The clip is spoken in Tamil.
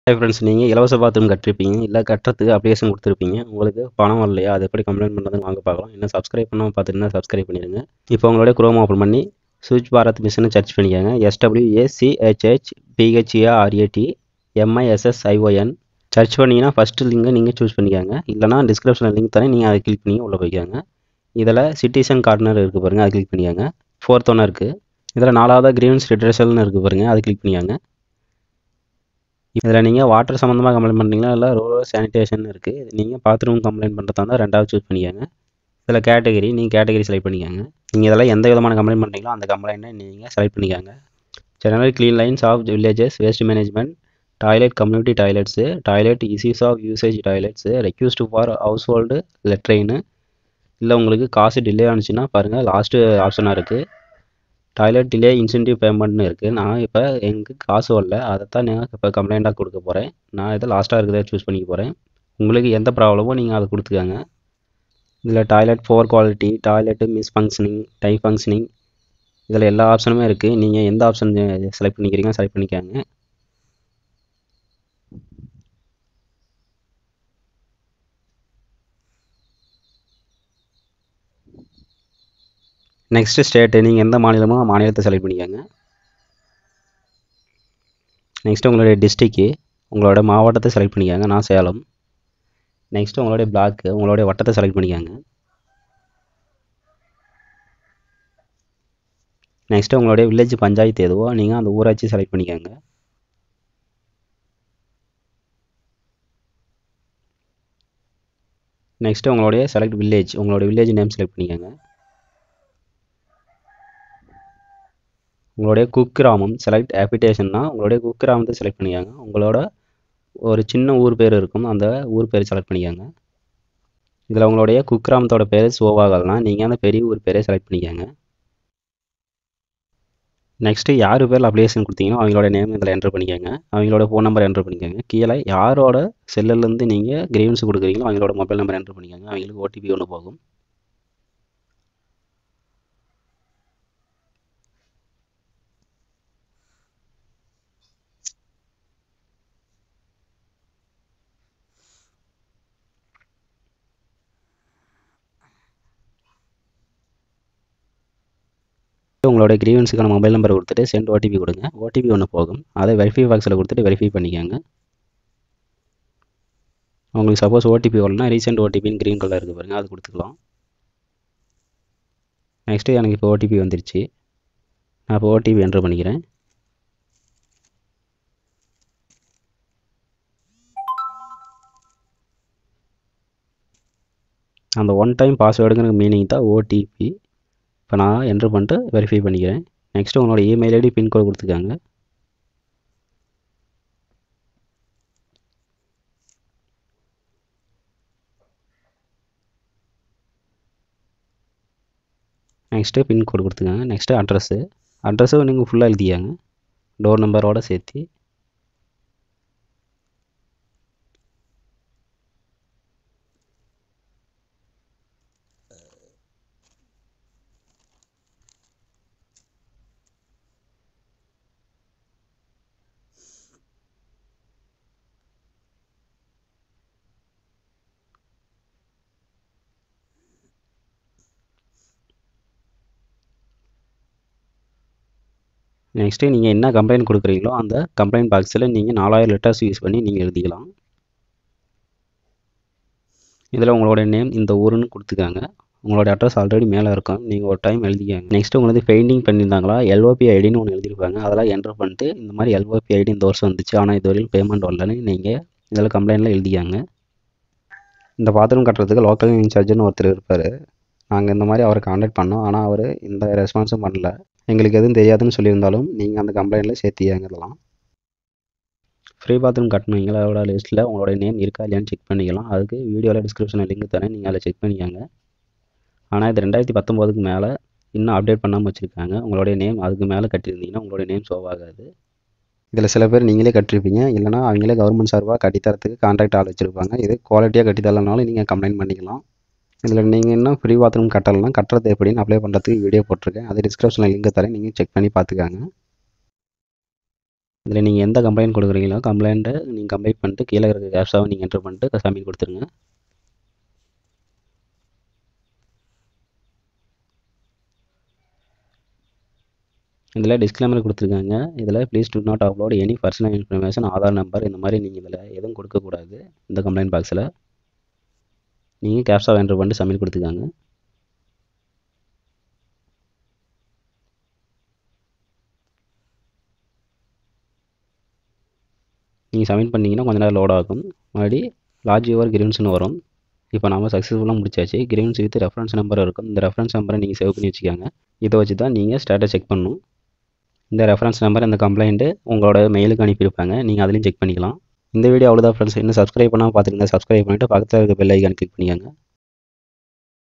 ஹாய் ஃப்ரெண்ட்ஸ் நீங்கள் இலவச பாத்ரூம் கட்டிருப்பீங்க இல்லை கட்டுறதுக்கு அப்ளிகேஷன் கொடுத்துருப்பீங்க உங்களுக்கு பணம் வரலையா அதை எப்படி கம்ப்ளைண்ட் பண்ணுறதுன்னு வாங்க பார்க்கலாம் இன்னும் சப்ஸ்கிரைப் பண்ணாமல் பார்த்துருந்தா சப்ஸ்கிரைப் பண்ணிடுங்க இப்போ உங்களுடைய குரோம் ஓப்பன் பண்ணி சுவிட்ச் பாரத் மிஷினை சர்ச் பண்ணிக்கோங்க எஸ்டபிள்யூஏசிஹெச்ஹெச் பிஹெச்ஏஆர்ஏடி எம்ஐஎஸ்எஸ்ஐஓஎன் சர்ச் பண்ணிங்கன்னா ஃபஸ்ட்டு லிங்கை நீங்கள் சூஸ் பண்ணிக்கோங்க இல்லைனா டிஸ்கிரிப்ஷனில் லிங்க் தரேன் நீங்கள் அதை கிளிக் பண்ணி உள்ளே போய்க்கோங்க இதில் சிட்டிசன் கார்னர் இருக்குது பாருங்கள் அதை கிளிக் பண்ணிக்கோங்க ஃபோர்த் ஒன்று இருக்குது இதில் நாலாவதாக கிரீவன்ஸ் ரிட்ரஸல்னு இருக்குது பாருங்கள் அதை கிளிக் பண்ணிக்கோங்க இதில் நீங்கள் வாட்டர் சம்மந்தமாக கம்ப்ளைண்ட் பண்ணுறீங்களா இல்லை ரூரல் சானிடேஷன் இருக்குது நீங்கள் பாத்ரூம் கம்ப்ளைண்ட் பண்ணுறதா இருந்தால் ரெண்டாவது சூஸ் பண்ணிக்கோங்க இதில் கேட்டகரி நீங்கள் கேட்டகரி செலக்ட் பண்ணிக்கோங்க நீங்கள் இதெல்லாம் எந்த விதமான கம்ப்ளைண்ட் பண்ணுறீங்களோ அந்த கம்ப்ளைண்ட்டை நீங்கள் செலக்ட் பண்ணிக்கோங்க general cleanliness of villages waste management toilet community toilets toilet issues of usage toilets request for household latrine இல்லை உங்களுக்கு காசு டிலே ஆனிச்சுன்னா பாருங்கள் லாஸ்ட்டு ஆப்ஷனாக இருக்குது டாய்லெட் டிலே இன்சென்டிவ் பேமெண்ட்னு இருக்குது நான் இப்போ எனக்கு காசு வரல அதை தான் நான் இப்போ கம்ப்ளைண்ட்டாக கொடுக்க போகிறேன் நான் இதை லாஸ்ட்டாக இருக்கிறத சூஸ் பண்ணிக்க போகிறேன் உங்களுக்கு எந்த ப்ராப்ளமோ நீங்கள் அதை கொடுத்துக்கோங்க இதில் toilet poor quality toilet misfunctioning dysfunctioning இதில் எல்லா ஆப்ஷனுமே இருக்குது நீங்கள் எந்த ஆப்ஷன் செலக்ட் பண்ணிக்கிறீங்க செலக்ட் பண்ணிக்கோங்க நெக்ஸ்ட்டு ஸ்டேட்டு நீங்கள் எந்த மாநிலமோ மாநிலத்தை செலக்ட் பண்ணிக்கோங்க நெக்ஸ்ட்டு உங்களுடைய டிஸ்ட்ரிக்கு உங்களோட மாவட்டத்தை செலக்ட் பண்ணிக்கோங்க நான் சேலம் நெக்ஸ்ட்டு உங்களுடைய பிளாக்கு உங்களுடைய வட்டத்தை செலக்ட் பண்ணிக்கோங்க நெக்ஸ்ட்டு உங்களுடைய வில்லேஜ் பஞ்சாயத்து எதுவோ நீங்கள் அந்த ஊராட்சி செலக்ட் பண்ணிக்கோங்க நெக்ஸ்ட்டு உங்களுடைய செலக்ட் வில்லேஜ் உங்களுடைய வில்லேஜ் நேம் செலக்ட் பண்ணிக்கோங்க உங்களுடைய குக்கிராமம் செலக்ட் ஆப்ளிகேஷன்னா உங்களுடைய குக்கிராமத்தை செலக்ட் பண்ணிக்கோங்க உங்களோட ஒரு சின்ன ஊர் பேர் இருக்கும் அந்த ஊர் பேர் செலக்ட் பண்ணிக்கோங்க இதில் உங்களுடைய குக்கிராமத்தோட பேர் சோவாகல்னா நீங்கள் அந்த பெரிய ஊர் பேரை செலக்ட் பண்ணிக்கோங்க நெக்ஸ்ட்டு யார் பேரில் அப்ளிகேஷன் கொடுத்தீங்களோ அவங்களோட நேம் இதில் என்ட்ரு பண்ணிக்கோங்க அவங்களோட ஃபோன் நம்பர் என்ட்ரு பண்ணிக்கோங்க கீழே யாரோட செல்லுலேருந்து நீங்கள் கிரீவன்ஸ் கொடுக்குறீங்களோ அவங்களோட மொபைல் நம்பர் என்ட்ரு பண்ணிக்கோங்க அவங்களுக்கு ஓடிபி ஒன்று போகும் உங்களோட கிரீவன்ஸுக்கான மொபைல் நம்பர் கொடுத்துட்டு சென்ட் ஓடிபி கொடுங்க ஓடிபி ஒன்று போகும் அதை வெரிஃபை பாக்ஸில் கொடுத்துட்டு வெரிஃபை பண்ணிக்கோங்க உங்களுக்கு சப்போஸ் ஓடிபி வரலனா ரீசெண்ட் ஓடிபின்னு க்ரீன் கலர் இருக்குது பாருங்கள் அது கொடுத்துக்கலாம் நெக்ஸ்ட்டு எனக்கு இப்போ ஓடிபி வந்துருச்சு நான் இப்போ ஓடிபி என்ட்ரு பண்ணிக்கிறேன் அந்த ஒன் டைம் பாஸ்வேர்டுங்கிற மீனிங் தான் ஓடிபி இப்போ நான் என்ட்ரு பண்ணிட்டு வெரிஃபை பண்ணிக்கிறேன் நெக்ஸ்ட்டு உங்களோட இமெயில் ஐடி பின்கோடு கொடுத்துக்காங்க நெக்ஸ்ட்டு பின்கோடு கொடுத்துக்காங்க நெக்ஸ்ட்டு அட்ரஸ்ஸு அட்ரஸும் நீங்கள் ஃபுல்லாக எழுதியாங்க டோர் நம்பரோடு சேர்த்து நெக்ஸ்ட்டு நீங்கள் என்ன கம்ப்ளைண்ட் கொடுக்குறீங்களோ அந்த கம்ப்ளைண்ட் பாக்ஸில் நீங்கள் நாலாயிரம் லெட்டர்ஸ் யூஸ் பண்ணி நீங்கள் எழுதிக்கலாம் இதில் உங்களோட நேம் இந்த ஊருன்னு கொடுத்துக்காங்க உங்களோட அட்ரஸ் ஆல்ரெடி மேலே இருக்கும் நீங்கள் ஒரு டைம் எழுதிக்காங்க நெக்ஸ்ட்டு உங்களுக்கு பெயிண்டிங் பண்ணியிருந்தாங்களா எல்ஓபி ஐடின்னு ஒன்று எழுதியிருப்பாங்க அதெல்லாம் என்ட்ரு பண்ணிட்டு இந்த மாதிரி எல்ஓபி ஐடி இந்த வருஷம் வந்துச்சு ஆனால் இது வரையும் பேமெண்ட் வரலன்னு நீங்கள் இதில் கம்ப்ளைண்ட்டில் எழுதிக்காங்க இந்த பாத்ரூம் கட்டுறதுக்கு லோக்கல் இன்சார்ஜ்னு ஒருத்தர் இருப்பார் நாங்கள் இந்த மாதிரி அவரை காண்டாக்ட் பண்ணோம் ஆனால் அவர் இந்த ரெஸ்பான்ஸும் பண்ணல எங்களுக்கு எதுவும் தெரியாதுன்னு சொல்லியிருந்தாலும் நீங்கள் அந்த கம்ப்ளைண்ட்டில் சேர்த்தியாங்க இதெல்லாம் ஃப்ரீ பாத்ரூம் கட்டணுங்களோட லிஸ்ட்டில் உங்களோட நேம் இருக்கா இல்லையான்னு செக் பண்ணிக்கலாம் அதுக்கு வீடியோவில் டிஸ்கிரிப்ஷனில் லிங்க் தரேன் நீங்கள் அதில் செக் பண்ணிக்கோங்க ஆனால் இது ரெண்டாயிரத்தி பத்தொம்போதுக்கு மேலே இன்னும் அப்டேட் பண்ணாமல் வச்சுருக்காங்க உங்களுடைய நேம் அதுக்கு மேலே கட்டியிருந்தீங்கன்னா உங்களுடைய நேம் ஷோ ஆகாது இதில் சில பேர் நீங்களே கட்டிருப்பீங்க இல்லைனா அவங்களே கவர்மெண்ட் சார்பாக கட்டித்தரத்துக்கு கான்ட்ராக்ட் ஆள் வச்சுருப்பாங்க இது குவாலிட்டியாக கட்டித்தரலனாலும் நீங்கள் கம்ப்ளைண்ட் பண்ணிக்கலாம் இதில் நீங்கள் இன்னும் ஃப்ரீ பாத்ரூம் கட்டலைன்னா கட்டுறது எப்படின்னு அப்ளை பண்ணுறதுக்கு வீடியோ போட்டிருக்கேன் அது டிஸ்கிரிப்ஷனில் லிங்க் தரேன் நீங்கள் செக் பண்ணி பார்த்துக்காங்க இதில் நீங்கள் எந்த கம்ப்ளைண்ட் கொடுக்குறீங்களோ கம்ப்ளைண்ட்டை நீங்கள் கம்ப்ளீட் பண்ணிட்டு கீழே இருக்க கேப்ஸாவை நீங்கள் என்ட்ரு பண்ணிட்டு சப்மிட் கொடுத்துருங்க இதில் டிஸ்க்ளைமர் கொடுத்துருக்காங்க இதில் please do not upload any personal information Aadhaar number இந்த மாதிரி நீங்கள் இதில் எதுவும் கொடுக்கக்கூடாது இந்த கம்ப்ளைண்ட் பாக்ஸில் நீங்கள் கேப்ஸா என்ட்ரு பண்ணிட்டு சப்மிட் கொடுத்துக்காங்க நீங்கள் சப்மிட் பண்ணிங்கன்னா கொஞ்ச நேரம் லோட் ஆகும் மறுபடி லார்ஜ் யுவர் கிரீவன்ஸ்னு வரும் இப்போ நம்ம சக்ஸஸ்ஃபுல்லாக முடிச்சாச்சு கிரீவன்ஸ் வித் ரெஃபரன்ஸ் நம்பர் இருக்கும் இந்த ரெஃபரன்ஸ் நம்பரை நீங்கள் சேவ் பண்ணி வச்சுக்கோங்க இதை வச்சு தான் நீங்கள் ஸ்டேட்டஸ் செக் பண்ணணும் இந்த ரெஃபரன்ஸ் நம்பர் இந்த கம்ப்ளைண்ட்டு உங்களோட மெயிலுக்கு அனுப்பியிருப்பாங்க நீங்கள் அதுலேயும் செக் பண்ணிக்கலாம் இந்த வீடியோ அவ்வளோதான் ஃப்ரெண்ட்ஸ் இன்னும் சப்ஸ்கிரைப் பண்ணாமல் பார்த்துருந்தா சப்ஸ்கிரைப் பண்ணிவிட்டு பக்கத்தில் இருக்க பெல் ஐக்கான் கிளிக் பண்ணிக்கோங்க